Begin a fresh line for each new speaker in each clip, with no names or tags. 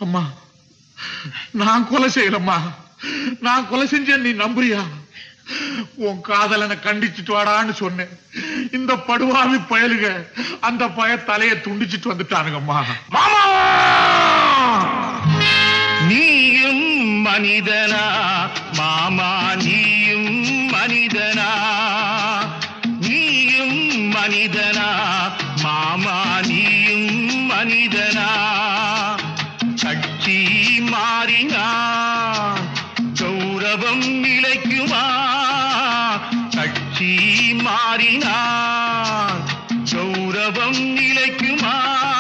அம்மா நான் கொலை செய்யலம்மா நான் கொலை செஞ்சேன் நீ நம்புறியா உன் காதலனை கண்டிச்சுட்டு வாடான்னு சொன்னேன் இந்த படுவாவி பயலுக அந்த பய தலைய துண்டிச்சிட்டு வந்துட்டானுங்கம்மா மாமா
நீயும் மனிதனா மாமா நீயும் மனிதனா நீயும் மனிதனா மாமா நீயும் மனிதனா கட்சி மாறினான் கௌரவம் நிலைக்குமா கட்சி மாறினான் கௌரவம் நிலைக்குமா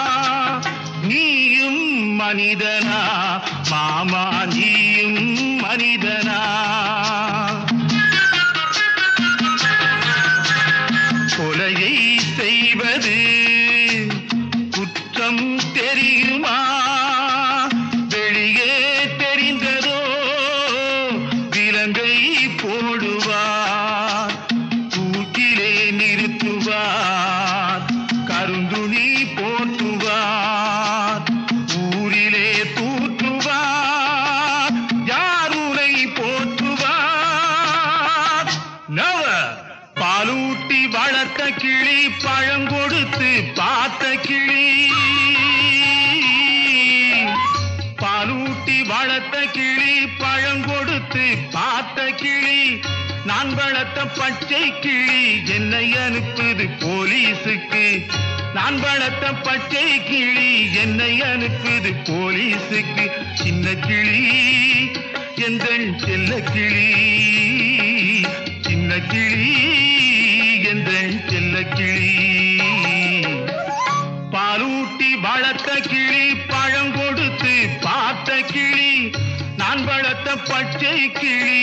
நீயும் மனிதனா மாமா நீயும் மனிதனா கொலையை செய்வது குற்றம் தெரியுமா வெளியே தெரிந்ததோ விலங்கை போடுவார் தூக்கிலே நிறுத்துவார் கருந்துணி போற்றுவார் ஊரிலே தூற்றுவார் யார் உனை போற்றுவார் நவ பாலூட்டி வளர்த்த கிளி பழங்கொடுத்து பார்த்த கிளி பாலூட்டி வளர்த்த கிளி பழங்கொடுத்து பார்த்த கிளி நான் வளர்த்த பச்சை கிளி என்னை அனுப்புது போலீஸுக்கு நான் வளர்த்த பச்சை கிளி என்னை அனுப்புது போலீஸுக்கு சின்ன கிளி எந்த செல்ல கிளி சின்ன கிளி எந்த செல்ல கிளி பாலூட்டி வளர்த்த கிளி பழம் கொடுத்து பார்த்த கிளி நான் வளர்த்த பச்சை கிளி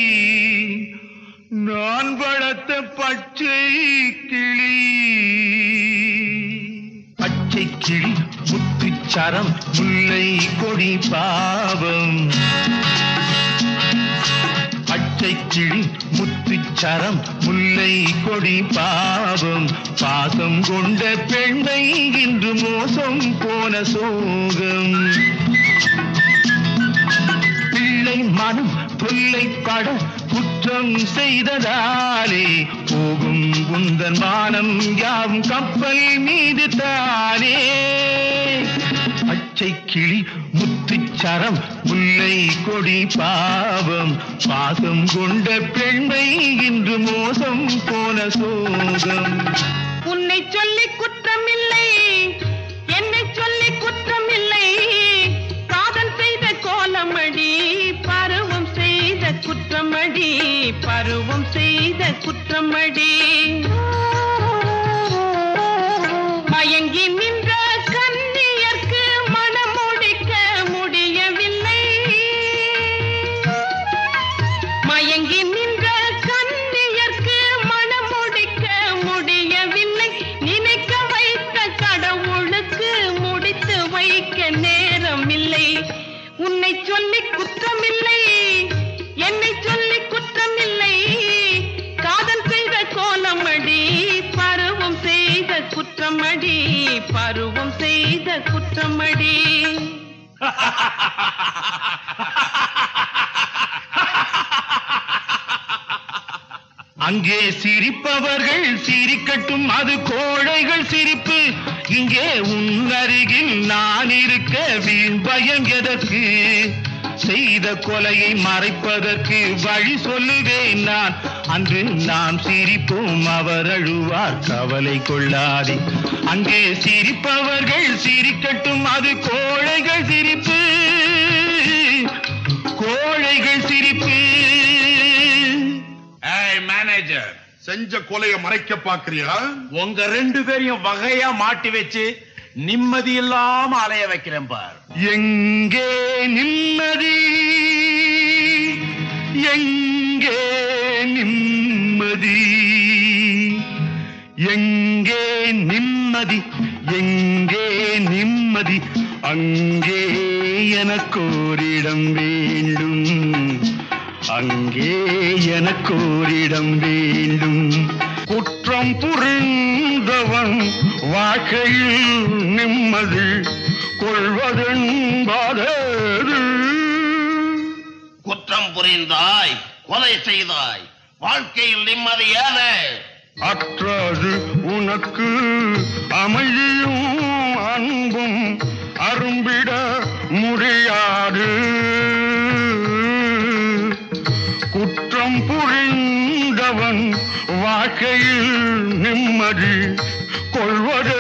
நான் வளர்த்த பச்சை கிளி பச்சை கிளி முத்துச்சரம் முல்லை கொடி பாவம் பச்சை கிளி முத்துச்சரம் முல்லை கொடி பாவம் பாசம் கொண்ட பெண்மை இன்று மோசம் போன சோகம் பிள்ளை மனம் தொல்லை பட குற்றம் செய்ததாலே போகும் உந்தன் மானம் யாவும் கப்பல் மீது தானே பச்சை கிளி முத்துச்சரம் முல்லை கொடி பாவம் பாசம் கொண்ட பெண்மை இன்று மோசம் போன சோகம்
உன்னை சொல்லி குற்றமில்லை என்னை சொல்லி குற்றமில்லை காதல் செய்த கோலமடி பருவம் செய்த குற்றமடி பருவம் செய்த குற்றமடி மயங்கி நின்ற கன்னியர்க்கு மனம் முடிக்க முடியவில்லை மயங்கி நின்ற கன்னியர்க்கு மனம் முடிக்க முடியவில்லை நினைக்க வைத்த கடவுளுக்கு முடித்து வைக்க நேரம் இல்லை உன்னை சொல்லி குற்றமில்லை என்னை சொல்லி குற்றமில்லை காதல் செய்த கோலமடி பருவம் செய்த குற்றமடி பருவம் செய்த குற்றமடி
அங்கே சிரிப்பவர்கள் சிரிக்கட்டும் அது கோழைகள் சிரிப்பு இங்கே உன் அருகில் நான் இருக்க வீண் பயம் எதற்கு செய்த கொலையை மறைப்பதற்கு வழி சொல்லுவேன் நான் அன்று நாம் சிரிப்போம் அவர் அழுவார் கவலை கொள்ளாதே அங்கே சிரிப்பவர்கள் சிரிக்கட்டும் அது கோழைகள் சிரிப்பு கோழைகள் சிரிப்பு
ஏய் மேனேஜர்
செஞ்ச கொலையை மறைக்க பாக்குறியா
உங்க ரெண்டு பேரையும் வகையா மாட்டி வச்சு நிம்மதி இல்லாம அலைய வைக்கிறேன் பார்
எங்கே நிம்மதி எங்கே நிம்மதி எங்கே நிம்மதி எங்கே நிம்மதி அங்கே எனக்கோரிடம் வேண்டும் அங்கே எனக்கோரிடம் வேண்டும் குற்றம் புரிந்தவன் வாழ்க்கையில் நிம்மதி கொள்வதென்பதேது
குற்றம் புரிந்தாய் கொலை செய்தாய் வாழ்க்கையில் நிம்மதி ஏது
அற்றது உனக்கு அமைதியும் அன்பும் அரும்பிட முடியாது குற்றம் புரிந்தவன் வாழ்க்கையில் நிம்மதி கொள்வது